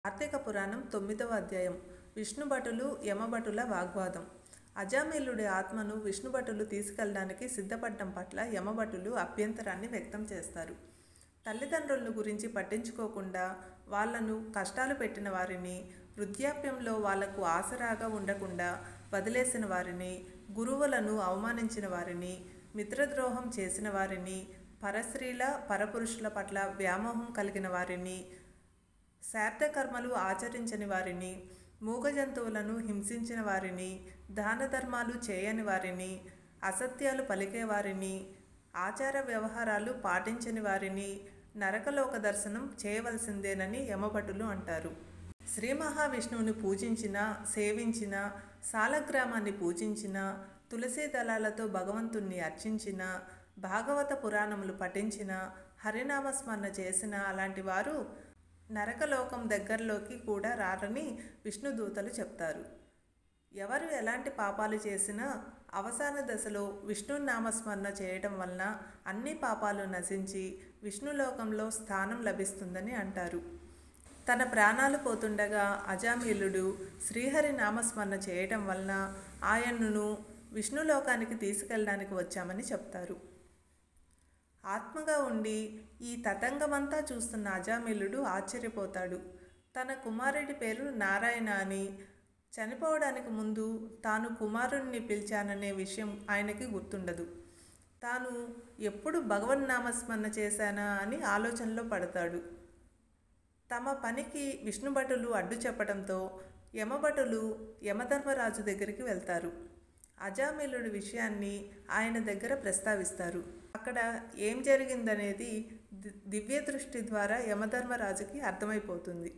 కార్తీక పురాణం తొమ్మిదవ అధ్యాయం విష్ణుభటులు యమభటుల వాగ్వాదం అజామిలుడి ఆత్మను విష్ణుభటులు తీసుకెళ్ళడానికి సిద్ధపడడం పట్ల యమభటులు అభ్యంతరాన్ని వ్యక్తం చేస్తారు తల్లిదండ్రుల గురించి పట్టించుకోకుండా వాళ్ళను కష్టాలు పెట్టిన వారిని వృద్ధాప్యంలో వాళ్లకు ఆసరాగా ఉండకుండా వదిలేసిన వారిని గురువులను అవమానించిన వారిని మిత్రద్రోహం చేసిన వారిని పరస్త్రీల పరపురుషుల పట్ల వ్యామోహం కలిగిన వారిని శార్థకర్మలు ఆచరించని వారిని మూగ జంతువులను హింసించిన వారిని దాన ధర్మాలు చేయని వారిని అసత్యాలు పలికే వారిని ఆచార వ్యవహారాలు పాటించని వారిని నరకలోక దర్శనం చేయవలసిందేనని యమభటులు అంటారు శ్రీ మహావిష్ణువుని పూజించిన సేవించిన సాలగ్రామాన్ని పూజించిన తులసీ దళాలతో భగవంతుణ్ణి అర్చించిన భాగవత పురాణములు పఠించిన హరినామస్మరణ చేసిన అలాంటి వారు నరకలోకం దగ్గరలోకి కూడా రారని విష్ణుదూతలు చెప్తారు ఎవరు ఎలాంటి పాపాలు చేసినా అవసాన దశలో విష్ణు నామస్మరణ చేయటం వలన అన్ని పాపాలు నశించి విష్ణులోకంలో స్థానం లభిస్తుందని అంటారు తన ప్రాణాలు పోతుండగా అజామిలుడు శ్రీహరి నామస్మరణ చేయటం వలన ఆయన్ను విష్ణులోకానికి తీసుకెళ్ళడానికి వచ్చామని చెప్తారు ఆత్మగా ఉండి ఈ తతంగమంతా చూస్తున్న అజామిలుడు ఆశ్చర్యపోతాడు తన కుమారుడి పేరు నారాయణ అని చనిపోవడానికి ముందు తాను కుమారుణ్ణి పిలిచాననే విషయం ఆయనకి గుర్తుండదు తాను ఎప్పుడు భగవన్నామస్మరణ చేశానా అని ఆలోచనలో పడతాడు తమ పనికి విష్ణుభటులు అడ్డు చెప్పడంతో యమభటులు యమధర్మరాజు దగ్గరికి వెళ్తారు అజామిలుడి విషయాన్ని ఆయన దగ్గర ప్రస్తావిస్తారు అక్కడ ఏం జరిగిందనేది దివ్య దృష్టి ద్వారా యమధర్మరాజుకి అర్థమైపోతుంది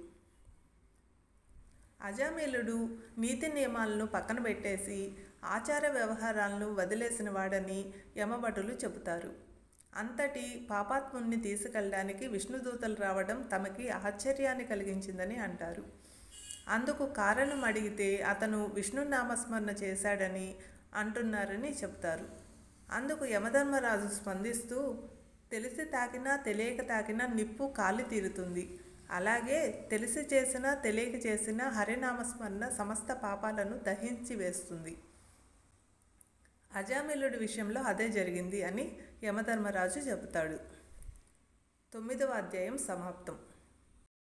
అజామిలుడు నీతి నియమాలను పక్కన పెట్టేసి ఆచార వ్యవహారాలను వదిలేసిన వాడని యమభటులు చెబుతారు అంతటి పాపాత్ముని తీసుకెళ్ళడానికి విష్ణుదూతలు రావడం తమకి ఆశ్చర్యాన్ని కలిగించిందని అంటారు అందుకు కారణం అడిగితే అతను విష్ణు నామస్మరణ చేశాడని అంటున్నారని చెప్తారు అందుకు యమధర్మరాజు స్పందిస్తూ తెలిసి తాకినా తెలియక తాకినా నిప్పు కాలి తీరుతుంది అలాగే తెలిసి చేసినా తెలియక చేసినా హరినామస్మరణ సమస్త పాపాలను దహించి వేస్తుంది అజామిలుడి విషయంలో అదే జరిగింది అని యమధర్మరాజు చెబుతాడు తొమ్మిదవ అధ్యాయం సమాప్తం